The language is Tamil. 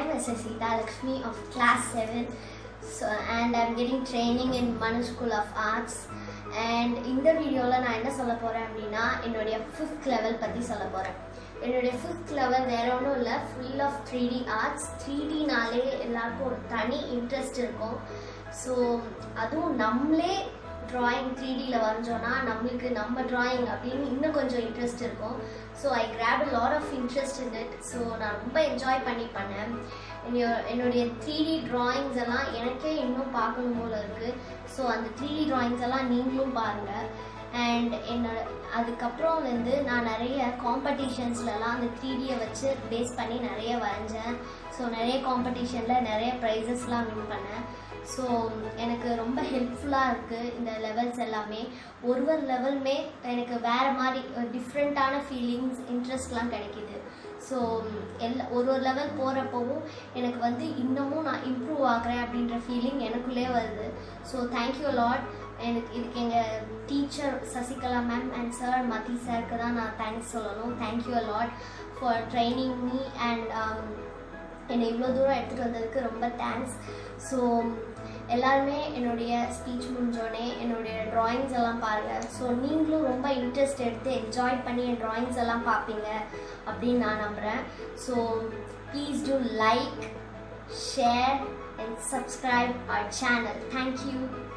am Mrs. Sita Lakshmi of class 7 so, and I'm getting training in Manu School of Arts and இந்த வீடியோவில் நான் என்ன சொல்ல போகிறேன் அப்படின்னா என்னுடைய ஃபிஃப்த் லெவல் பற்றி சொல்ல போகிறேன் என்னுடைய ஃபிஃப்த் லெவல் வேற ஒன்றும் இல்லை full of three D arts three டினாலே எல்லாருக்கும் ஒரு தனி இன்ட்ரெஸ்ட் இருக்கும் ஸோ அதுவும் நம்மளே ட்ராயிங் த்ரீ டியில் வரைஞ்சோன்னா நம்மளுக்கு நம்ம ட்ராயிங் அப்படின்னு இன்னும் கொஞ்சம் இன்ட்ரெஸ்ட் இருக்கும் so I grab lot of interest in it so நான் ரொம்ப என்ஜாய் பண்ணி பண்ணேன் என்னுடைய- என்னுடைய த்ரீ டி ட்ராயிங்ஸ் எல்லாம் எனக்கே இன்னும் பார்க்கணும் போல இருக்குது ஸோ அந்த த்ரீ டி ட்ராயிங்ஸ் எல்லாம் நீங்களும் பாருங்கள் அண்ட் என்னோட அதுக்கப்புறம் வந்து நான் நிறைய காம்படிஷன்ஸ்லலாம் அந்த த்ரீ டியை வச்சு பேஸ் பண்ணி நிறைய வரைஞ்சேன் ஸோ நிறைய காம்படிஷனில் நிறைய ப்ரைஸஸ்லாம் வின் பண்ணேன் ஸோ எனக்கு ரொம்ப ஹெல்ப்ஃபுல்லாக இருக்குது இந்த லெவல்ஸ் எல்லாமே ஒரு ஒரு லெவலுமே எனக்கு வேறு மாதிரி டிஃப்ரெண்ட்டான ஃபீலிங்ஸ் இன்ட்ரெஸ்ட்லாம் கிடைக்கிது ஸோ எல்லா ஒரு ஒரு லெவல் போகிறப்பவும் எனக்கு வந்து இன்னமும் நான் இம்ப்ரூவ் ஆகுறேன் அப்படின்ற ஃபீலிங் எனக்குள்ளே வருது ஸோ தேங்க்யூ லாட் எனக்கு இதுக்கு எங்கள் teacher Sasikala ma'am and sir Mathi சாருக்கு தான் நான் தேங்க்ஸ் சொல்லணும் thank you lot for training me and என்னை இவ்வளோ தூரம் எடுத்துகிட்டு வந்ததுக்கு ரொம்ப தேங்க்ஸ் ஸோ எல்லாருமே என்னுடைய ஸ்பீச் முடிஞ்சோடனே என்னுடைய ட்ராயிங்ஸ் எல்லாம் பாருங்கள் ஸோ நீங்களும் ரொம்ப இன்ட்ரெஸ்ட் எடுத்து என்ஜாய் பண்ணி என் ட்ராயிங்ஸ் எல்லாம் பார்ப்பீங்க அப்படின்னு நான் நம்புகிறேன் so please do like share and subscribe our channel thank you